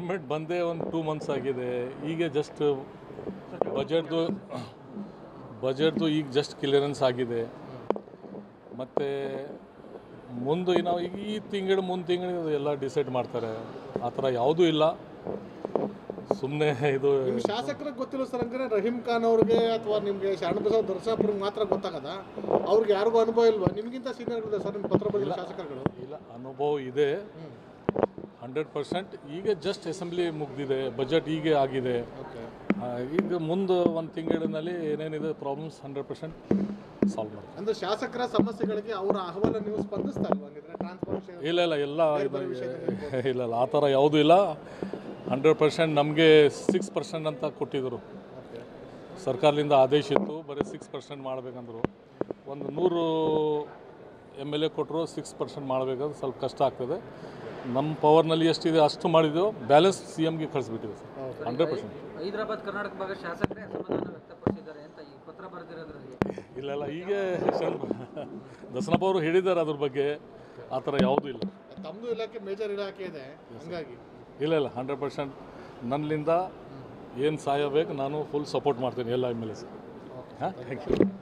government ಬಂದೇ ಒಂದು two months ಆಗಿದೆ ಈಗ ಜಸ್ಟ್ ಬಜೆಟ್ದು ಬಜೆಟ್ದು ಈಗ ಜಸ್ಟ್ ಕ್ಲಿಯರೆನ್ಸ್ ಆಗಿದೆ ಮತ್ತು ಮುಂದೆ ನಾವು ಈಗ ಈ ತಿಂಗಳು ಮುಂದೆ ತಿಂಗಳು ಎಲ್ಲ ಡಿಸೈಡ್ ಮಾಡ್ತಾರೆ ಆ ಥರ ಯಾವುದೂ ಇಲ್ಲ ಸುಮ್ಮನೆ ಇದು ನಿಮ್ ಶಾಸಕರಿಗೆ ಗೊತ್ತಿಲ್ಲ ಸರ್ ಹಂಗಾರೆ ರಹೀಂ ಖಾನ್ ಅವ್ರಿಗೆ ಅಥವಾ ನಿಮ್ಗೆ ಶರಣಬಸವ ದರ್ಶಾಪುರ್ಗೆ ಮಾತ್ರ ಗೊತ್ತಾಗದ ಅವ್ರಿಗೆ ಯಾರಿಗೂ ಅನುಭವ ಇಲ್ವಾ ನಿಮ್ಗಿಂತ ಸೀನಿಯರ್ ಇದೆ ಸರ್ ನಿಮ್ ಪತ್ರ ಬರೆದಿರೋ ಶಾಸಕರುಗಳು ಇಲ್ಲ ಅನುಭವ ಇದೆ ಹಂಡ್ರೆಡ್ ಪರ್ಸೆಂಟ್ ಈಗ ಜಸ್ಟ್ ಅಸೆಂಬ್ಲಿ ಮುಗ್ದಿದೆ ಬಜೆಟ್ ಈಗ ಆಗಿದೆ ಓಕೆ ಆ, ಈಗ ಮುಂದೆ ಒಂದು ತಿಂಗಳಿನಲ್ಲಿ ಏನೇನಿದೆ ಪ್ರಾಬ್ಲಮ್ಸ್ ಹಂಡ್ರೆಡ್ ಪರ್ಸೆಂಟ್ ಸಾಲ್ವ್ ಮಾಡ್ತೀವಿ ಅಂದ್ರೆ ಶಾಸಕರ ಸಮಸ್ಯೆಗಳಿಗೆ ಅವರ ಅಹವಾಲ ನೀವು ಸ್ಪಂದಿಸ್ತಾ ಇಲ್ವಾ ಹಂಗಿದ್ರೆ ಟ್ರಾನ್ಸ್ಫರ್ ಇಲ್ಲ ಇಲ್ಲ ಎಲ್ಲ ಇದು- ಇಲ್ಲ ಇಲ್ಲ ಆ ಥರ ಯಾವುದೂ ಇಲ್ಲ ಹಂಡ್ರೆಡ್ ಪರ್ಸೆಂಟ್ ನಮಗೆ ಸಿಕ್ಸ್ ಪರ್ಸೆಂಟ್ ಅಂತ ಕೊಟ್ಟಿದ್ದರು ಸರ್ಕಾರದಿಂದ ಆದೇಶ ಇತ್ತು ಬರೀ ಸಿಕ್ಸ್ ಪರ್ಸೆಂಟ್ ಮಾಡಬೇಕಂದ್ರು ಒಂದು ನೂರು ಎಮ್ ಎಲ್ ಎ ಕೊಟ್ಟರು ಸಿಕ್ಸ್ ಪರ್ಸೆಂಟ್ ಮಾಡಬೇಕಂದ್ರೆ ಸ್ವಲ್ಪ ಕಷ್ಟ ಆಗ್ತದೆ ನಮ್ಮ ಪವರ್ನಲ್ಲಿ ಎಷ್ಟಿದೆ ಅಷ್ಟು ಮಾಡಿದ್ದೆವು ಬ್ಯಾಲೆನ್ಸ್ ಸಿ ಎಮ್ಗೆ ಕಳಿಸ್ಬಿಟ್ಟಿದೆ sir hundred percent Hyderabad Karnataka ಭಾಗದ ಶಾಸಕರೇ ಅಸಮಾಧಾನ ವ್ಯಕ್ತಪಡಿಸಿದ್ದಾರೆ ಅಂತ ಈ ಪತ್ರ ಬರೆದಿರೋದ್ರಲ್ಲಿ ಇಲ್ಲ ಇಲ್ಲ ಈಗ ದಸನಪ್ಪ ಅವರು ಹೇಳಿದ್ದಾರೆ ಅದ್ರ ಬಗ್ಗೆ ಆ ಥರ ಯಾವುದೂ ಇಲ್ಲ ತಮ್ಮದು ಇಲಾಖೆ ಮೇಜರ್ ಇಲಾಖೆ ಇದೆ ಹಂಗಾಗಿ ಇಲ್ಲ ಇಲ್ಲ ಹಂಡ್ರೆಡ್ ಪರ್ಸೆಂಟ್ ನನ್ನಿಂದ ಏನು ಸಹಾಯ ಬೇಕು ನಾನು ಫುಲ್ ಸಪೋರ್ಟ್ ಮಾಡ್ತೀನಿ ಎಲ್ಲ ಎಮ್ ಎಲ್ ಎಸ್ ಹಾಂ ಥ್ಯಾಂಕ್ ಯು